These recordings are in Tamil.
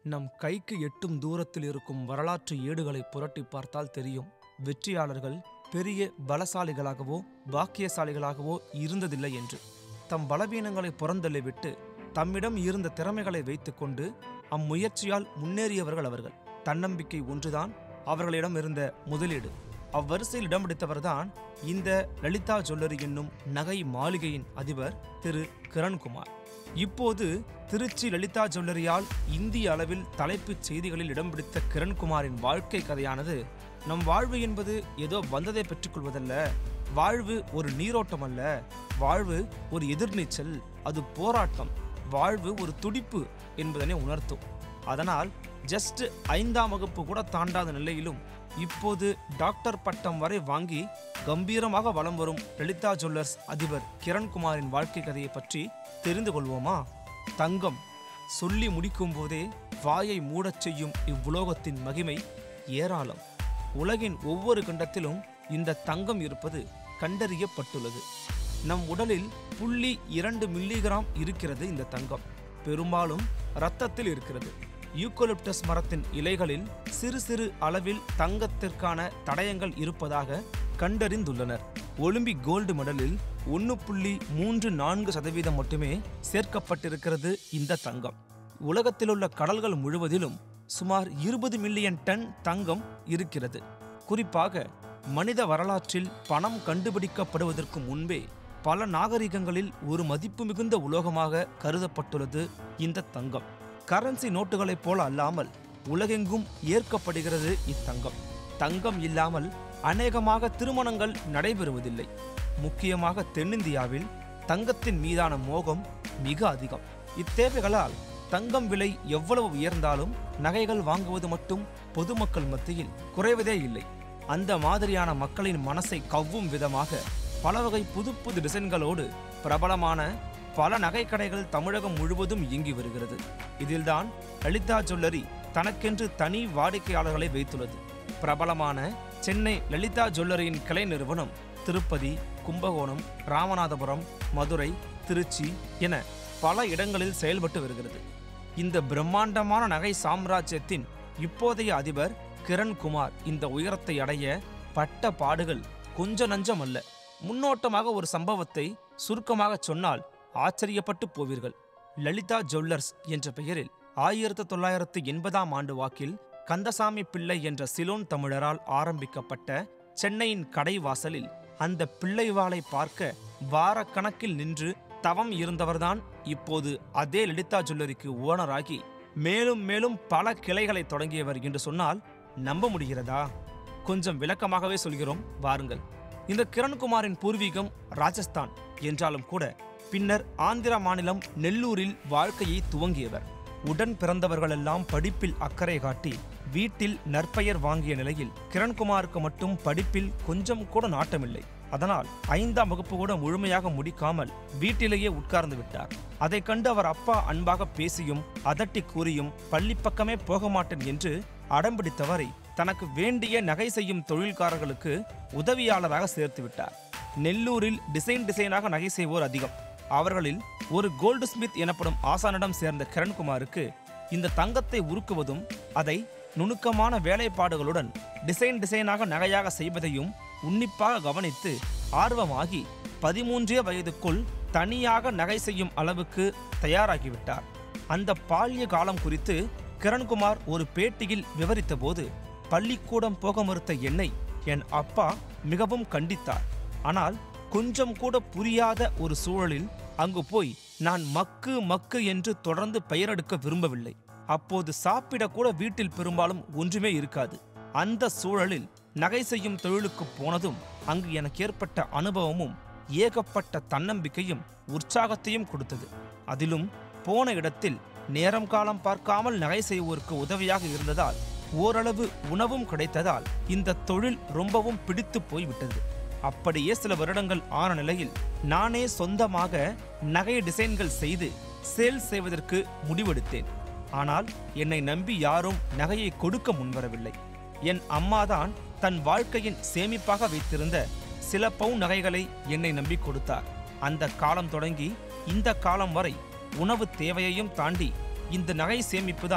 நம் கைக்கு எட்டும் தூரத்தில் இருக்கும் வரலாற்று ஏடுகளை புரட்டி பார்த்தால் தெரியும் வெற்றியாளர்கள் பெரிய பலசாலிகளாகவோ பாக்கியசாலிகளாகவோ இருந்ததில்லை என்று தம் பலவீனங்களை புறந்தள்ளிவிட்டு தம்மிடம் இருந்த திறமைகளை வைத்துக்கொண்டு அம்முயற்சியால் முன்னேறியவர்கள் அவர்கள் தன்னம்பிக்கை ஒன்றுதான் அவர்களிடம் இருந்த முதலீடு அவ்வரிசையில் இடம் பிடித்தவர்தான் இந்த லலிதா ஜுவல்லரி என்னும் நகை மாளிகையின் அதிபர் திரு கிரண்குமார் இப்போது திருச்சி லலிதா ஜுவல்லரியால் இந்திய அளவில் தலைப்புச் செய்திகளில் இடம் பிடித்த கிரண்குமாரின் வாழ்க்கை கதையானது நம் வாழ்வு என்பது ஏதோ வந்ததை பெற்றுக்கொள்வதல்ல வாழ்வு ஒரு நீரோட்டம் அல்ல வாழ்வு ஒரு எதிர்நீச்சல் அது போராட்டம் வாழ்வு ஒரு துடிப்பு என்பதனை உணர்த்தும் அதனால் ஜஸ்ட் ஐந்தாம் வகுப்பு கூட தாண்டாத நிலையிலும் இப்போது டாக்டர் பட்டம் வரை வாங்கி கம்பீரமாக வலம் வரும் லலிதா ஜுவல்லர்ஸ் அதிபர் கிரண்குமாரின் வாழ்க்கை கதையை பற்றி தெரிந்து கொள்வோமா தங்கம் சொல்லி முடிக்கும் போதே வாயை மூடச் செய்யும் இவ்வுலோகத்தின் மகிமை ஏராளம் உலகின் ஒவ்வொரு கண்டத்திலும் இந்த தங்கம் இருப்பது கண்டறியப்பட்டுள்ளது நம் உடலில் புள்ளி இரண்டு மில்லிகிராம் இருக்கிறது இந்த தங்கம் பெரும்பாலும் இரத்தத்தில் இருக்கிறது யூக்கலிப்டஸ் மரத்தின் இலைகளில் சிறு சிறு அளவில் தங்கத்திற்கான தடயங்கள் இருப்பதாக கண்டறிந்துள்ளனர் ஒலிம்பிக் கோல்டு மெடலில் ஒன்று புள்ளி மூன்று நான்கு சதவீதம் மட்டுமே சேர்க்கப்பட்டிருக்கிறது இந்த தங்கம் உலகத்திலுள்ள கடல்கள் முழுவதிலும் சுமார் இருபது மில்லியன் டன் தங்கம் இருக்கிறது குறிப்பாக மனித வரலாற்றில் பணம் கண்டுபிடிக்கப்படுவதற்கு முன்பே பல நாகரிகங்களில் ஒரு மதிப்பு மிகுந்த உலோகமாக கருதப்பட்டுள்ளது இந்த தங்கம் கரன்சி நோட்டுகளைப் போல அல்லாமல் உலகெங்கும் ஏற்கப்படுகிறது இத்தங்கம் தங்கம் இல்லாமல் அநேகமாக திருமணங்கள் நடைபெறுவதில்லை முக்கியமாக தென்னிந்தியாவில் தங்கத்தின் மீதான மோகம் மிக அதிகம் இத்தேவைகளால் தங்கம் விலை எவ்வளவு உயர்ந்தாலும் நகைகள் வாங்குவது மட்டும் பொதுமக்கள் மத்தியில் குறைவதே இல்லை அந்த மாதிரியான மக்களின் மனசை கவ்வும் விதமாக பல வகை புது புது டிசைன்களோடு பிரபலமான பல நகைக்கடைகள் தமிழகம் முழுவதும் இயங்கி வருகிறது இதில்தான் லலிதா ஜுவல்லரி தனக்கென்று தனி வாடிக்கையாளர்களை வைத்துள்ளது பிரபலமான சென்னை லலிதா ஜுவல்லரியின் கிளை நிறுவனம் திருப்பதி கும்பகோணம் ராமநாதபுரம் மதுரை திருச்சி என பல இடங்களில் செயல்பட்டு வருகிறது இந்த பிரம்மாண்டமான நகை சாம்ராஜ்யத்தின் இப்போதைய அதிபர் கிரண்குமார் இந்த உயரத்தை அடைய பட்ட பாடுகள் கொஞ்ச நஞ்சம் அல்ல முன்னோட்டமாக ஒரு சம்பவத்தை சுருக்கமாக சொன்னால் ஆச்சரியப்பட்டு போவீர்கள் லலிதா ஜுவல்லர்ஸ் என்ற பெயரில் ஆயிரத்து தொள்ளாயிரத்து எண்பதாம் ஆண்டு வாக்கில் கந்தசாமி பிள்ளை என்ற சிலோன் தமிழரால் ஆரம்பிக்கப்பட்ட சென்னையின் கடை வாசலில் அந்த பிள்ளைவாளை பார்க்க வாரக்கணக்கில் நின்று தவம் இருந்தவர்தான் இப்போது அதே லலிதா ஜுவல்லரிக்கு ஓனராகி மேலும் மேலும் பல கிளைகளை தொடங்கியவர் என்று சொன்னால் நம்ப முடிகிறதா கொஞ்சம் விளக்கமாகவே சொல்கிறோம் வாருங்கள் இந்த கிரண்குமாரின் பூர்வீகம் ராஜஸ்தான் என்றாலும் கூட பின்னர் ஆந்திர மாநிலம் நெல்லூரில் வாழ்க்கையை துவங்கியவர் உடன் பிறந்தவர்களெல்லாம் படிப்பில் அக்கறை காட்டி வீட்டில் நற்பெயர் வாங்கிய நிலையில் கிரண்குமாருக்கு மட்டும் படிப்பில் கொஞ்சம் கூட நாட்டமில்லை அதனால் ஐந்தாம் வகுப்பு கூட முழுமையாக முடிக்காமல் வீட்டிலேயே உட்கார்ந்து விட்டார் அதை கண்டு அவர் அப்பா அன்பாக பேசியும் அதட்டி கூறியும் பள்ளி பக்கமே போக மாட்டேன் என்று அடம்பிடித்தவரை தனக்கு வேண்டிய நகை செய்யும் தொழில்காரர்களுக்கு உதவியாளராக சேர்த்து விட்டார் நெல்லூரில் டிசைன் டிசைனாக நகை செய்வோர் அதிகம் அவர்களில் ஒரு கோல்டு ஸ்மித் எனப்படும் ஆசானிடம் சேர்ந்த கிரண்குமாருக்கு இந்த தங்கத்தை உருக்குவதும் அதை நுணுக்கமான வேலைப்பாடுகளுடன் டிசைன் டிசைனாக நகையாக செய்வதையும் உன்னிப்பாக கவனித்து ஆர்வமாகி பதிமூன்றே வயதுக்குள் தனியாக நகை செய்யும் அளவுக்கு தயாராகிவிட்டார் அந்த பால்ய காலம் குறித்து கிரண்குமார் ஒரு பேட்டியில் விவரித்தபோது பள்ளிக்கூடம் போக மறுத்த என்னை என் அப்பா மிகவும் கண்டித்தார் ஆனால் கொஞ்சம் கூட புரியாத ஒரு சூழலில் அங்கு போய் நான் மக்கு மக்கு என்று தொடர்ந்து பெயரெடுக்க விரும்பவில்லை அப்போது சாப்பிட கூட வீட்டில் பெரும்பாலும் ஒன்றுமே இருக்காது அந்த சூழலில் நகை செய்யும் தொழிலுக்கு போனதும் அங்கு எனக்கு ஏற்பட்ட அனுபவமும் ஏகப்பட்ட தன்னம்பிக்கையும் உற்சாகத்தையும் கொடுத்தது அதிலும் போன இடத்தில் நேரம் காலம் பார்க்காமல் நகை செய்வோருக்கு உதவியாக இருந்ததால் ஓரளவு உணவும் கிடைத்ததால் இந்த தொழில் ரொம்பவும் பிடித்து போய்விட்டது அப்படியே சில வருடங்கள் ஆன நிலையில் நானே சொந்தமாக நகை டிசைன்கள் செய்து சேல் செய்வதற்கு முடிவெடுத்தேன் ஆனால் என்னை நம்பி யாரும் நகையை கொடுக்க முன்வரவில்லை என் அம்மாதான் தன் வாழ்க்கையின் சேமிப்பாக வைத்திருந்த சில பவுன் நகைகளை என்னை நம்பி கொடுத்தார் அந்த காலம் தொடங்கி இந்த காலம் வரை உணவு தேவையையும் தாண்டி இந்த நகை சேமிப்பு தான்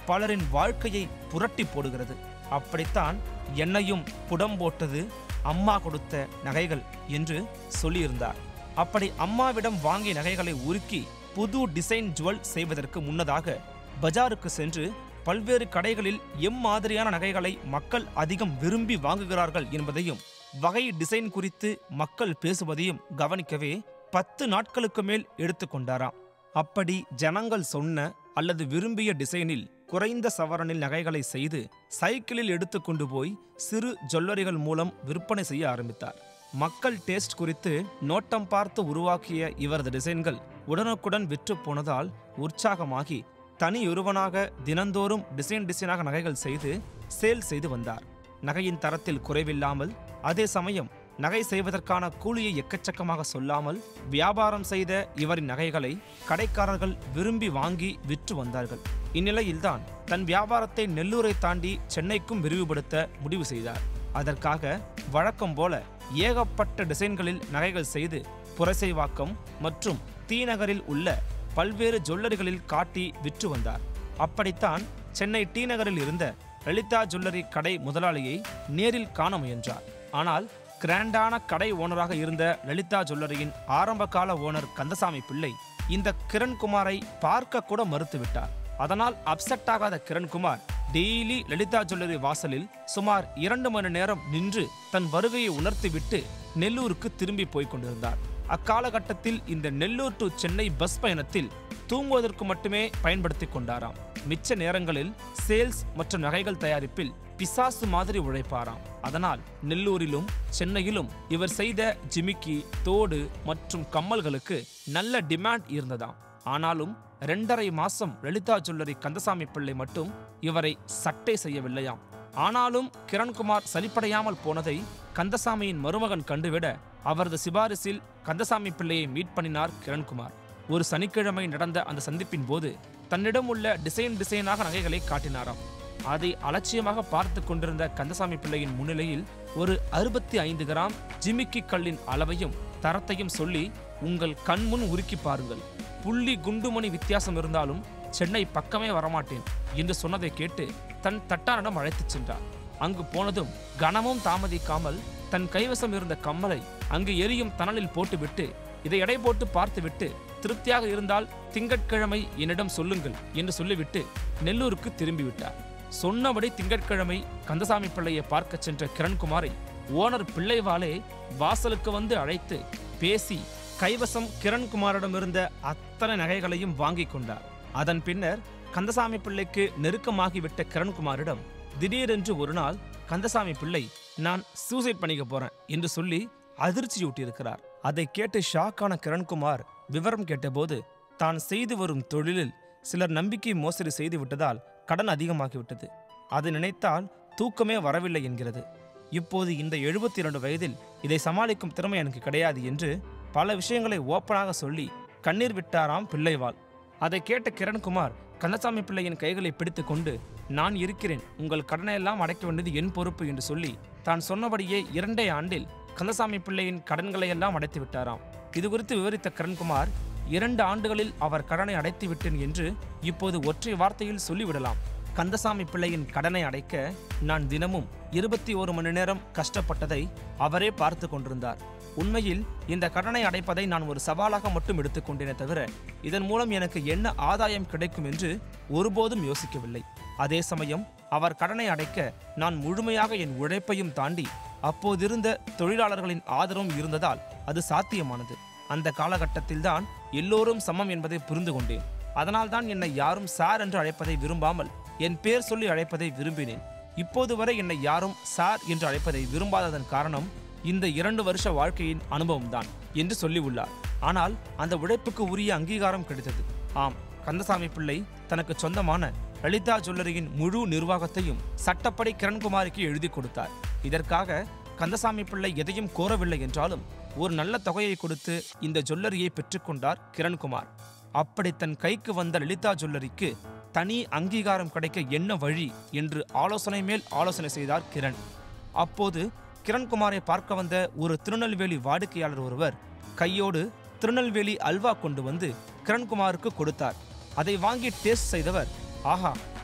பலரின் வாழ்க்கையை புரட்டி போடுகிறது அப்படித்தான் என்னையும் புடம் போட்டது அம்மா கொடுத்த நகைகள் என்று சொல்லியிருந்தார் அப்படி அம்மாவிடம் வாங்கிய நகைகளை உருக்கி புது டிசைன் ஜுவல் செய்வதற்கு முன்னதாக பஜாருக்கு சென்று பல்வேறு கடைகளில் எம்மாதிரியான நகைகளை மக்கள் அதிகம் விரும்பி வாங்குகிறார்கள் என்பதையும் வகை டிசைன் குறித்து மக்கள் பேசுவதையும் கவனிக்கவே பத்து நாட்களுக்கு மேல் எடுத்துக்கொண்டாராம் அப்படி ஜனங்கள் சொன்ன அல்லது விரும்பிய டிசைனில் குறைந்த சவரனில் நகைகளை செய்து சைக்கிளில் எடுத்துக்கொண்டு போய் சிறு ஜுவல்லரிகள் மூலம் விற்பனை செய்ய ஆரம்பித்தார் மக்கள் டேஸ்ட் குறித்து நோட்டம் பார்த்து உருவாக்கிய இவரது டிசைன்கள் உடனுக்குடன் விற்று போனதால் உற்சாகமாகி தனியொருவனாக தினந்தோறும் டிசைன் டிசைனாக நகைகள் செய்து சேல் செய்து வந்தார் நகையின் தரத்தில் குறைவில்லாமல் அதே சமயம் நகை செய்வதற்கான கூலியை எக்கச்சக்கமாக சொல்லாமல் வியாபாரம் செய்த இவரின் நகைகளை கடைக்காரர்கள் விரும்பி வாங்கி விற்று வந்தார்கள் இந்நிலையில்தான் தன் வியாபாரத்தை நெல்லூரை தாண்டி சென்னைக்கும் விரிவுபடுத்த முடிவு செய்தார் அதற்காக வழக்கம் போல ஏகப்பட்ட டிசைன்களில் நகைகள் செய்து புரசைவாக்கம் மற்றும் தீநகரில் உள்ள பல்வேறு ஜுவல்லரிகளில் காட்டி விற்று வந்தார் அப்படித்தான் சென்னை டி நகரில் இருந்த லலிதா ஜுவல்லரி கடை முதலாளியை நேரில் காண முயன்றார் ஆனால் கிராண்டான கடை ஓனராக இருந்த லலிதா ஜுவல்லரியின் ஆரம்பகால ஓனர் கந்தசாமி பிள்ளை இந்த கிரண்குமாரை பார்க்க கூட மறுத்துவிட்டார் அதனால் அப்செட் ஆகாத கிரண்குமார் டெய்லி லலிதா ஜுவல்லரி வாசலில் சுமார் இரண்டு மணி நேரம் நின்று தன் வருகையை உணர்த்திவிட்டு நெல்லூருக்கு திரும்பி போய்க் கொண்டிருந்தார் அக்காலகட்டத்தில் இந்த நெல்லூர் டு சென்னை பஸ் பயணத்தில் தூங்குவதற்கு மட்டுமே பயன்படுத்திக் கொண்டாராம் மிச்ச நேரங்களில் சேல்ஸ் மற்றும் நகைகள் தயாரிப்பில் பிசாசு மாதிரி உழைப்பாராம் அதனால் நெல்லூரிலும் சென்னையிலும் இவர் செய்த ஜிமிக்கி தோடு மற்றும் கம்மல்களுக்கு நல்ல டிமாண்ட் இருந்ததாம் ஆனாலும் ரெண்டரை மாசம் லலிதா ஜுவல்லரி கந்தசாமி பிள்ளை மட்டும் இவரை சட்டை செய்யவில்லையாம் ஆனாலும் கிரண்குமார் சலிப்படையாமல் போனதை கந்தசாமியின் மருமகன் கண்டுவிட அவரது சிபாரிசில் கந்தசாமி பிள்ளையை மீட் பண்ணினார் கிரண்குமார் ஒரு சனிக்கிழமை நடந்த அந்த சந்திப்பின் போது தன்னிடம் உள்ள டிசைன் டிசைனாக நகைகளை காட்டினாராம் அதை அலட்சியமாக பார்த்து கொண்டிருந்த கந்தசாமி பிள்ளையின் முன்னிலையில் ஒரு அறுபத்தி ஐந்து கிராம் ஜிமிக்கி கல்லின் அளவையும் தரத்தையும் சொல்லி உங்கள் கண்முன் உருக்கி பாருங்கள் புள்ளி குண்டுமணி வித்தியாசம் இருந்தாலும் சென்னை பக்கமே வரமாட்டேன் என்று சொன்னதை கேட்டு தன் தட்டானிடம் அழைத்துச் சென்றார் அங்கு போனதும் கனமும் தாமதிக்காமல் தன் கைவசம் இருந்த கம்மலை அங்கு எரியும் தணலில் போட்டுவிட்டு இதை எடை போட்டு பார்த்துவிட்டு திருப்தியாக இருந்தால் திங்கட்கிழமை என்னிடம் சொல்லுங்கள் என்று சொல்லிவிட்டு நெல்லூருக்கு திரும்பிவிட்டார் சொன்னபடி திங்கட்கிழமை கந்தசாமி பிள்ளையை பார்க்கச் சென்ற கிரண்குமாரை ஓனர் பிள்ளைவாலே வாசலுக்கு வந்து அழைத்து பேசி கைவசம் கிரண்குமாரிடமிருந்த அத்தனை நகைகளையும் வாங்கிக் கொண்டார் அதன் பின்னர் கந்தசாமி பிள்ளைக்கு நெருக்கமாகிவிட்ட கிரண்குமாரிடம் திடீரென்று ஒரு நாள் கந்தசாமி பிள்ளை நான் சூசைட் பண்ணிக்க போறேன் என்று சொல்லி அதிர்ச்சியூட்டியிருக்கிறார் அதை கேட்டு ஷாக்கான கிரண்குமார் விவரம் கேட்டபோது தான் செய்து வரும் தொழிலில் சிலர் நம்பிக்கை மோசடி செய்து விட்டதால் கடன் அதிகமாகிவிட்டது அதை நினைத்தால் தூக்கமே வரவில்லை என்கிறது இப்போது இந்த எழுபத்தி இரண்டு வயதில் இதை சமாளிக்கும் திறமை எனக்கு கிடையாது என்று பல விஷயங்களை ஓப்பனாக சொல்லி கண்ணீர் விட்டாராம் பிள்ளைவாள் அதை கேட்ட கிரண்குமார் கந்தசாமி பிள்ளையின் கைகளை பிடித்து கொண்டு நான் இருக்கிறேன் உங்கள் கடனை எல்லாம் அடைக்க வேண்டியது என் பொறுப்பு என்று சொல்லி தான் சொன்னபடியே இரண்டே ஆண்டில் கந்தசாமி பிள்ளையின் கடன்களை எல்லாம் அடைத்து விட்டாராம் இது குறித்து விவரித்த கிரண்குமார் இரண்டு ஆண்டுகளில் அவர் கடனை அடைத்து விட்டேன் என்று இப்போது ஒற்றை வார்த்தையில் சொல்லிவிடலாம் கந்தசாமி பிள்ளையின் கடனை அடைக்க நான் தினமும் இருபத்தி ஒரு மணி நேரம் கஷ்டப்பட்டதை அவரே பார்த்து கொண்டிருந்தார் உண்மையில் இந்த கடனை அடைப்பதை நான் ஒரு சவாலாக மட்டும் எடுத்துக்கொண்டேனே தவிர இதன் மூலம் எனக்கு என்ன ஆதாயம் கிடைக்கும் என்று ஒருபோதும் யோசிக்கவில்லை அதே சமயம் அவர் கடனை அடைக்க நான் முழுமையாக என் உழைப்பையும் தாண்டி அப்போதிருந்த தொழிலாளர்களின் ஆதரவும் இருந்ததால் அது சாத்தியமானது அந்த காலகட்டத்தில்தான் எல்லோரும் சமம் என்பதை புரிந்து கொண்டேன் அதனால்தான் என்னை யாரும் சார் என்று அழைப்பதை விரும்பாமல் என் பேர் சொல்லி அழைப்பதை விரும்பினேன் இப்போது வரை என்னை யாரும் சார் என்று அழைப்பதை விரும்பாததன் காரணம் இந்த இரண்டு வருஷ வாழ்க்கையின் அனுபவம்தான் என்று சொல்லி உள்ளார் ஆனால் அந்த உழைப்புக்கு உரிய அங்கீகாரம் கிடைத்தது ஆம் கந்தசாமி பிள்ளை தனக்கு சொந்தமான லலிதா ஜுவல்லரியின் முழு நிர்வாகத்தையும் சட்டப்படி கிரண்குமாருக்கு எழுதி கொடுத்தார் இதற்காக கந்தசாமி பிள்ளை எதையும் கோரவில்லை என்றாலும் ஒரு நல்ல தொகையை கொடுத்து இந்த ஜுவல்லரியை பெற்றுக்கொண்டார் கிரண்குமார் அப்படி தன் கைக்கு வந்த லலிதா ஜுவல்லரிக்கு தனி அங்கீகாரம் கிடைக்க என்ன வழி என்று ஆலோசனை மேல் ஆலோசனை செய்தார் கிரண் அப்போது கிரண்குமாரை பார்க்க வந்த ஒரு திருநெல்வேலி வாடிக்கையாளர் ஒருவர் கையோடு திருநெல்வேலி அல்வா கொண்டு வந்து கிரண்குமாருக்கு கொடுத்தார் அதை வாங்கி டேஸ்ட் செய்தவர் ஆஹா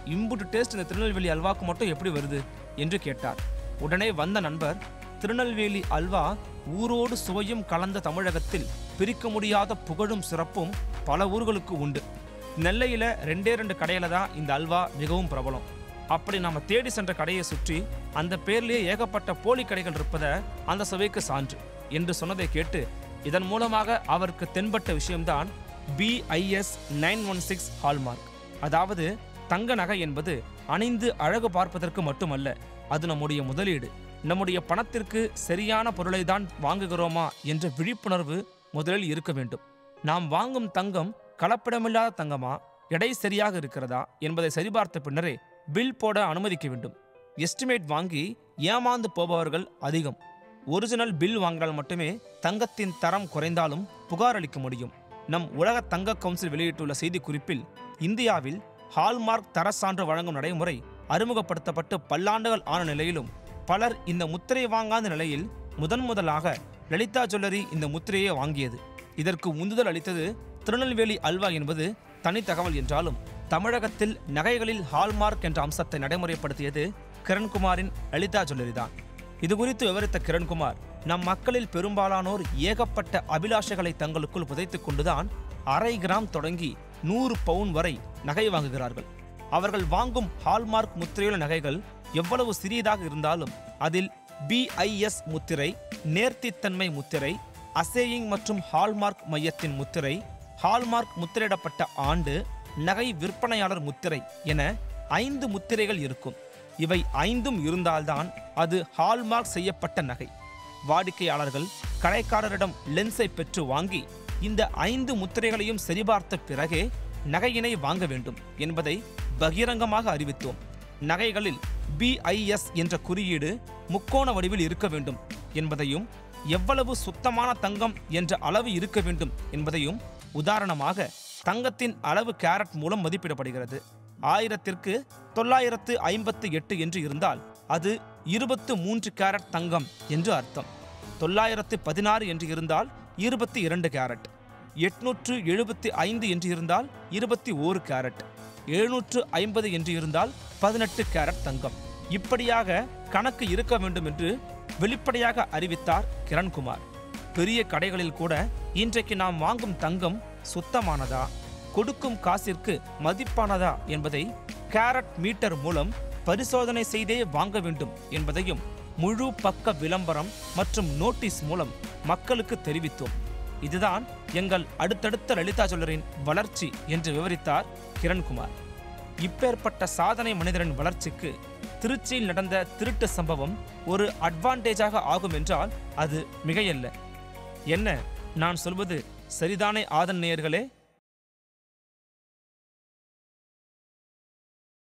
இம்புட்டு டேஸ்ட் இந்த திருநெல்வேலி அல்வாக்கு மட்டும் எப்படி வருது என்று கேட்டார் உடனே வந்த நண்பர் திருநெல்வேலி அல்வா ஊரோடு சுவையும் கலந்த தமிழகத்தில் பிரிக்க முடியாத புகழும் சிறப்பும் பல ஊர்களுக்கு உண்டு நெல்லையில ரெண்டே ரெண்டு கடையில தான் இந்த அல்வா மிகவும் பிரபலம் அப்படி நாம தேடி சென்ற கடையை சுற்றி அந்த பேர்லயே ஏகப்பட்ட போலி கடைகள் இருப்பத அந்த சுவைக்கு சான்று என்று சொன்னதை கேட்டு இதன் மூலமாக அவருக்கு தென்பட்ட விஷயம்தான் BIS nine one six hallmark அதாவது தங்க நகை என்பது அணிந்து அழகு பார்ப்பதற்கு மட்டுமல்ல அது நம்முடைய முதலீடு நம்முடைய பணத்திற்கு சரியான பொருளை தான் வாங்குகிறோமா என்ற விழிப்புணர்வு முதலில் இருக்க வேண்டும் நாம் வாங்கும் தங்கம் கலப்படமில்லாத தங்கமா எடை சரியாக இருக்கிறதா என்பதை சரிபார்த்த பின்னரே பில் போட அனுமதிக்க வேண்டும் எஸ்டிமேட் வாங்கி ஏமாந்து போபவர்கள் அதிகம் ஒரிஜினல் பில் வாங்கினால் மட்டுமே தங்கத்தின் தரம் குறைந்தாலும் புகார் அளிக்க முடியும் நம் உலக தங்க கவுன்சில் வெளியிட்டுள்ள செய்திக்குறிப்பில் இந்தியாவில் ஹால்மார்க் தர சான்று வழங்கும் நடைமுறை அறிமுகப்படுத்தப்பட்டு பல்லாண்டுகள் ஆன நிலையிலும் பலர் இந்த முத்திரை வாங்காத நிலையில் முதன் முதலாக லலிதா ஜுவல்லரி இந்த முத்திரையை வாங்கியது இதற்கு உந்துதல் அளித்தது திருநெல்வேலி அல்வா என்பது தனித்தகவல் என்றாலும் தமிழகத்தில் நகைகளில் ஹால்மார்க் என்ற அம்சத்தை நடைமுறைப்படுத்தியது கிரண்குமாரின் லலிதா ஜுவல்லரி தான் இது குறித்து விவரித்த கிரண்குமார் நம் மக்களில் பெரும்பாலானோர் ஏகப்பட்ட அபிலாஷைகளை தங்களுக்குள் புதைத்துக் கொண்டுதான் அரை கிராம் தொடங்கி நூறு பவுன் வரை நகை வாங்குகிறார்கள் அவர்கள் வாங்கும் ஹால்மார்க் முத்திரையுள்ள நகைகள் எவ்வளவு சிறியதாக இருந்தாலும் அதில் பிஐஎஸ் முத்திரை நேர்த்தித்தன்மை முத்திரை அசேயிங் மற்றும் ஹால்மார்க் மையத்தின் முத்திரை ஹால்மார்க் முத்திரையிடப்பட்ட ஆண்டு நகை விற்பனையாளர் முத்திரை என ஐந்து முத்திரைகள் இருக்கும் இவை ஐந்தும் இருந்தால்தான் அது ஹால்மார்க் செய்யப்பட்ட நகை வாடிக்கையாளர்கள் கடைக்காரரிடம் லென்ஸை பெற்று வாங்கி இந்த ஐந்து முத்திரைகளையும் சரிபார்த்த பிறகே நகையினை வாங்க வேண்டும் என்பதை பகிரங்கமாக அறிவித்தோம் நகைகளில் பிஐஎஸ் என்ற குறியீடு முக்கோண வடிவில் இருக்க வேண்டும் என்பதையும் எவ்வளவு சுத்தமான தங்கம் என்ற அளவு இருக்க வேண்டும் என்பதையும் உதாரணமாக தங்கத்தின் அளவு கேரட் மூலம் மதிப்பிடப்படுகிறது ஆயிரத்திற்கு தொள்ளாயிரத்து ஐம்பத்து எட்டு என்று இருந்தால் அது இருபத்து மூன்று கேரட் தங்கம் என்று அர்த்தம் தொள்ளாயிரத்து பதினாறு என்று இருந்தால் இருபத்தி இரண்டு கேரட் எட்நூற்று எழுபத்தி ஐந்து என்று இருந்தால் இருபத்தி ஓரு கேரட் எழுநூற்று ஐம்பது என்று இருந்தால் பதினெட்டு கேரட் தங்கம் இப்படியாக கணக்கு இருக்க வேண்டும் என்று வெளிப்படையாக அறிவித்தார் கிரண்குமார் பெரிய கடைகளில் கூட இன்றைக்கு நாம் வாங்கும் தங்கம் சுத்தமானதா கொடுக்கும் காசிற்கு மதிப்பானதா என்பதை கேரட் மீட்டர் மூலம் பரிசோதனை செய்தே வாங்க வேண்டும் என்பதையும் முழு பக்க விளம்பரம் மற்றும் நோட்டீஸ் மூலம் மக்களுக்கு தெரிவித்தோம் இதுதான் எங்கள் அடுத்தடுத்த லலிதா ஜுவல்லரின் வளர்ச்சி என்று விவரித்தார் கிரண்குமார் இப்பேற்பட்ட சாதனை மனிதரின் வளர்ச்சிக்கு திருச்சியில் நடந்த திருட்டு சம்பவம் ஒரு அட்வான்டேஜாக ஆகும் என்றால் அது மிகையல்ல என்ன நான் சொல்வது சரிதானே ஆதன் நேயர்களே